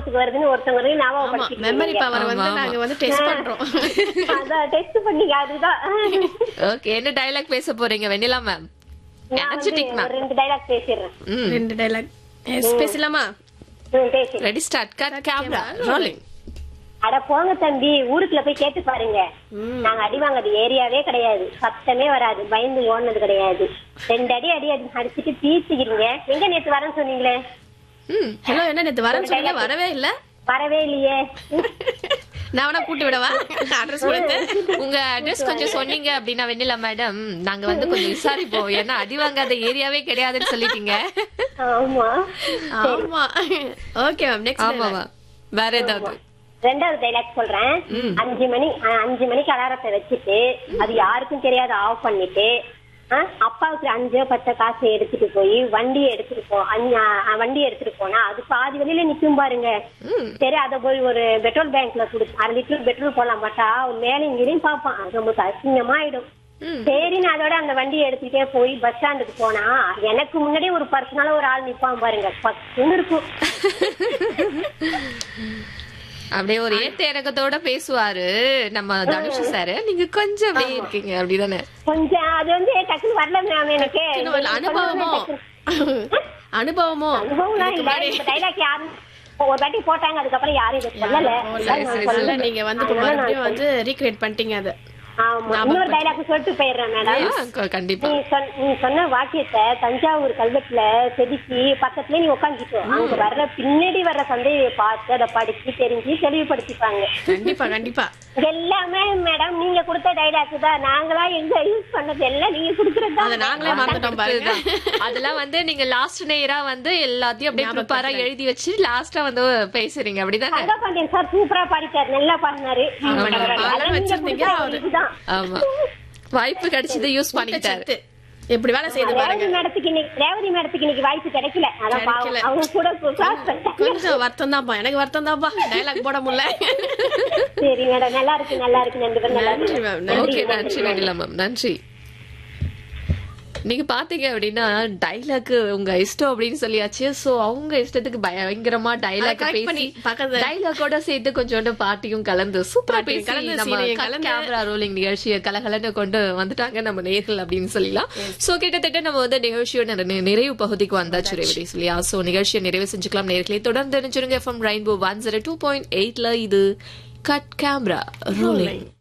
ஞாபகத்துக்கு வருதுன்னு ஒருத்தவங்க வந்து ஆமா ஞாபகப்படுத்தி மெமரி பவர் வந்து ஆமா, நாங்க வந்து டெஸ்ட் பண்றோம் அதான் டெஸ்ட் பண்ணீங்க அதுதான் ஓகே என்ன டயலாக் பேச போறீங்க வெண்ணிலா மேம் நான் வந்து எனர்ஜெட்டிக் மேம் ஒரு ரெண்டு டைலாக் பேசிடுறேன் ம் ரெண்டு டைலாக் எஸ் பேசலாமா ம், பேசி ready start cut camera rolling அட போங்க தம்பி ஊருக்குள்ள போய் கேட்டு பாருங்க நாங்க அடி வாங்குறது ஏரியாவே கிடையாது சத்தமே வராது பயந்து ஓடுனது கிடையாது ரெண்டு அடி அடி அடி அடிச்சுட்டு பீச்சுக்கிறீங்க எங்க நேத்து வரேன்னு சொன்னீங்களே ம் ஹலோ என்ன நேத்து வரேன்னு சொன்னீங்க வரவே இல்ல வரவே இல்லையே நான் வேணா கூட்டி விடவா அட்ரஸ் கொடுத்து உங்க அட்ரஸ் கொஞ்சம் சொன்னீங்க அப்படின்னா வெண்ணிலா மேடம் நாங்க வந்து கொஞ்சம் விசாரிப்போம் ஏன்னா அடி வாங்காத ஏரியாவே கிடையாதுன்னு சொல்லிட்டீங்க ஆமா ஆமா ஓகே மேம் நெக்ஸ்ட் ஆமாவா வேற ஏதாவது ரெண்டாவது டைலாக் சொல்றேன் அஞ்சு மணி அஹ், அஞ்சு மணிக்கு அலாரத்தை வச்சுட்டு அது யாருக்கும் தெரியாத ஆஃப் பண்ணிட்டு அஹ், அப்பாவுக்கு அஞ்சோ பத்தோ காசு எடுத்துட்டு போய் வண்டியை எடுத்துட்டு போ அஞ்சு- அஹ், வண்டியை எடுத்துட்டு போனா அது பாதி வெளியில நிக்கும் பாருங்க சரி அதை போய் ஒரு பெட்ரோல் பேங்க்ல கொடுத்து அரை லிட்டர் பெட்ரோல் போடலாம் பார்த்தா மேலே இங்கேயும் பார்ப்பான் அது நமக்கு அசிங்கமா ஆயிடும் சரின்னு அதோட அந்த வண்டியை எடுத்துட்டே போய் பஸ் ஸ்டாண்டுக்கு போனா எனக்கு முன்னாடியே ஒரு பர்சனலா ஒரு ஆள் நிப்பான் பாருங்க பக்குன்னு இருக்கும் அப்படியே ஒரு ஏத்த இறக்கத்தோட பேசுவாரு நம்ம தனுஷ் சார் நீங்க கொஞ்சம் அப்படியே இருக்கீங்க அப்படிதானே கொஞ்சம் அது வந்து டக்குன்னு வரல மேம் எனக்கு இன்னும் வரல. அனுபவமோ அனுபவமோ அனுபவம்லாம் இல்ல இந்த டைலாக் யாரும் ஒரு வாட்டி போட்டாங்க அதுக்கப்புறம் யாரும் இதை சொல்லல சரி, சரி, நான் இல்ல சொல்லல. நீங்க வந்து இப்ப மறுபடியும் வந்து ரீக்ரியேட் பண்ணிட்டீங்க அது ஆமா இன்னொரு டைலாக் சொல்லிட்டு போயிடுறேன் மேடம் ஆ, க- கண்டிப்பா நீ சொன்ன நீ சொன்ன வாக்கியத்தை தஞ்சாவூர் கல்வெட்டுல செதுக்கி பக்கத்துல நீ உட்காந்துக்கோ அங்க வர்ற பின்னாடி வர்ற சந்தையை பார்த்து அதை படிச்சு தெரிஞ்சு தெளிவுபடுத்திப்பாங்க கண்டிப்பா கண்டிப்பா எல்லாமே மேடம் நீங்க கொடுத்த டைலாக் தான் நாங்களா எங்க யூஸ் பண்ணது எல்லாம் நீங்க கொடுக்கறது அத நாங்களே மறந்துட்டோம் பாருங்க அதுதான். அதெல்லாம் வந்து நீங்க லாஸ்ட் நேரா வந்து எல்லாத்தையும் அப்படியே ப்ரிப்பேரா எழுதி வச்சு லாஸ்டா வந்து பேசுறீங்க அப்படிதானே தங்கபாண்டியன் சார் சூப்பரா பாடிட்டாரு நல்லா பாடினாரு பாடம் ஆனா நீங்க வச்சிருந்தீங்க கொடுத்த அவரு. இதுதான் ஆமா வாய்ப்பு கிடைச்சது யூஸ் பண்ணிக்கிட்டாரு சத்து. எப்படி வேலை செய்யுது பாருங்க ரேவதி மேடத்துக்கு இன்னைக்கு ரேவதி மேடத்துக்கு இன்னைக்கு வாய்ப்பு கிடைக்கல அதான் பாவம் கிடைக்கல. அவங்க கூட கிளாஸ் பண்ணிட்டாங்க கொஞ்சம் வருத்தம் தான்ப்பா எனக்கு வருத்தம் தான்ப்பா டைலாக் போட முடியல சரி மேடம் நல்லா இருக்கு நல்லா இருக்கு நன்றி மேம், நல்லா நன்றி இருக்கு மேம் நன்றி ஓகே நன்றி வெண்ணிலா மேம் நன்றி நீங்க பாத்தீங்க அப்படின்னா டைலாக் உங்க இஷ்டம் அப்படின்னு சொல்லியாச்சு சோ அவங்க இஷ்டத்துக்கு பயங்கரமா டைலாக் correct பண்ணி பேசி பக்கத்துல- டைலாக்கோட சேர்த்து கொஞ்சோண்டு பாட்டியும் கலந்து சூப்பரா பாட்டியும் பேசி கலந்து, நம்ம சீனையும் கலந்து. கேமரா ரோலிங் நிகழ்ச்சியை கலகலன்னு கொண்டு வந்துட்டாங்க நம்ம நேர்கள் அப்படின்னு சொல்லலாம் சோ கிட்டத்தட்ட நம்ம வந்து நிகழ்ச்சியோட நிறை- நிறைவு பகுதிக்கு வந்தாச்சு ரேவதி சொல்லியா சோ நிகழ்ச்சியை நிறைவு செஞ்சுக்கலாம் நேர்களே தொடர்ந்து நினைச்சிருங்க FM rainbow one zero two point எயிட்ல இது கட் கேமரா ரோலிங்